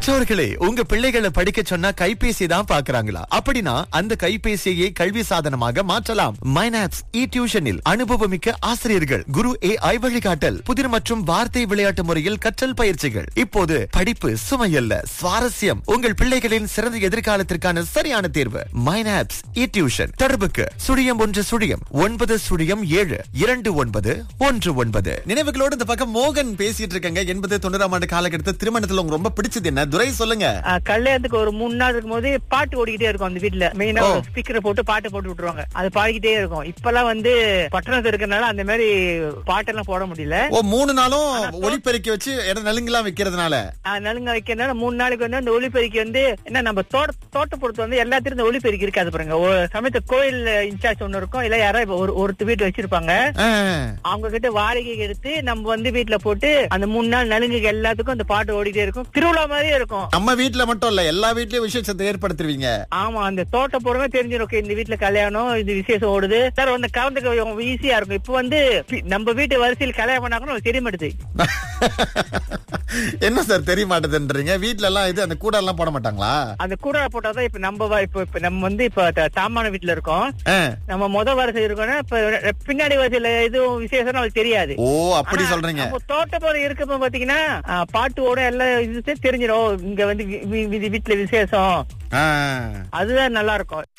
பெற்றோர்களே உங்க பிள்ளைகளை படிக்க சொன்னா கைபேசி தான் பாக்குறாங்களா அப்படின்னா அந்த கைபேசியை கல்வி சாதனமாக மாற்றலாம் மைனாப்ஸ் இ டியூஷனில் அனுபவமிக்க ஆசிரியர்கள் குரு ஏ ஐ வழிகாட்டல் புதிர் மற்றும் வார்த்தை விளையாட்டு முறையில் கற்றல் பயிற்சிகள் இப்போது படிப்பு சுமையல்ல சுவாரஸ்யம் உங்கள் பிள்ளைகளின் சிறந்த எதிர்காலத்திற்கான சரியான தேர்வு மைனாப்ஸ் இ டியூஷன் தொடர்புக்கு சுழியம் ஒன்று சுழியம் ஒன்பது சுழியம் ஏழு இரண்டு ஒன்பது ஒன்று ஒன்பது நினைவுகளோடு இந்த பக்கம் மோகன் பேசிட்டு இருக்காங்க எண்பது தொண்ணூறாம் ஆண்டு காலகட்டத்தில் திருமணத்துல உங்களுக்கு ரொம்ப பிடிச்சது என்ன துரை சொல்லுங்க ஆ, கல்யாணத்துக்கு ஒரு மூணு நாள் இருக்கும்போது பாட்டு ஓடிக்கிட்டே இருக்கும் அந்த வீட்டுல மெயினா ஓ. ஸ்பீக்கரை போட்டு பாட்டு போட்டு விட்டுருவாங்க அது பாடிக்கிட்டே இருக்கும் இப்பெல்லாம் வந்து பட்டணத்துல இருக்கறனால அந்த மாதிரி பாட்டெல்லாம் போட முடியல ஓ மூணு நாளும் ஒளிப்பெருக்கி வச்சு இடம் நலுங்கெல்லாம் வைக்கிறதுனால ஆ, நலுங்க வைக்கிறதுனால மூணு நாளைக்கு வந்து அந்த ஒளிப்பெருக்கி வந்து என்ன நம்ம தோட்ட தோட்டப்புறத்து வந்து எல்லாத்திலும் இந்த ஒளிப்பெருக்கி இருக்காது பாருங்க ஒரு சமயத்து கோயில் இன்சார்ஜ் ஒண்ணு இருக்கும் இல்ல யாராவது இப்ப ஒரு ஒருத்தர் வீட்டு வச்சிருப்பாங்க ஆ. அவங்க கிட்ட வாடகை எடுத்து நம்ம வந்து வீட்டுல போட்டு அந்த மூணு நாள் நலுங்குக்கு எல்லாத்துக்கும் அந்த பாட்டு ஓடிட்டே இருக்கும் திருவிழா மாதிரியே இருக்கும் நம்ம வீட்டுல மட்டும் இல்ல எல்லா வீட்லயும் விசேஷத்தை ஏற்படுத்துவீங்க ஆமா அந்த தோட்டப்புறமே தெரிஞ்சிடும் okay, இந்த வீட்டுல கல்யாணம் இது விசேஷம் ஓடுது சார் வந்து கலந்துக்க ஈஸியா இருக்கும் இப்ப வந்து பி- நம்ம வீட்டு வரிசையில் கல்யாணம் பண்ணாங்கன்னு தெரிய மாட்டுது என்ன சார் தெரிய மாட்டேதுன்றீங்க வீட்ல எல்லாம் இது அந்த கூட எல்லாம் போட மாட்டாங்களா அந்த கூட போட்டாதான் இப்ப நம்ம வ- இப்ப இப்ப நம்ம வந்து இப்ப த- தாமான வீட்டுல இருக்கோம் ஆ. நம்ம முத வரிசை இருக்கோம்னா இப்ப ரெ- பின்னாடி வரிசையில எதுவும் விசேஷம் அவங்களுக்கு தெரியாது ஓ அப்படி ஆனா, சொல்றீங்க நம்ம தோட்டப்புறம் இருக்கப்ப பாத்தீங்கன்னா ஆ, பாட்டோட எல்லாம் இது தெரிஞ்சிடும் இங்க வந்து வி- வி- வி- வீட்டுல விசேஷம் ஆ. அதுதான் நல்லா இருக்கும்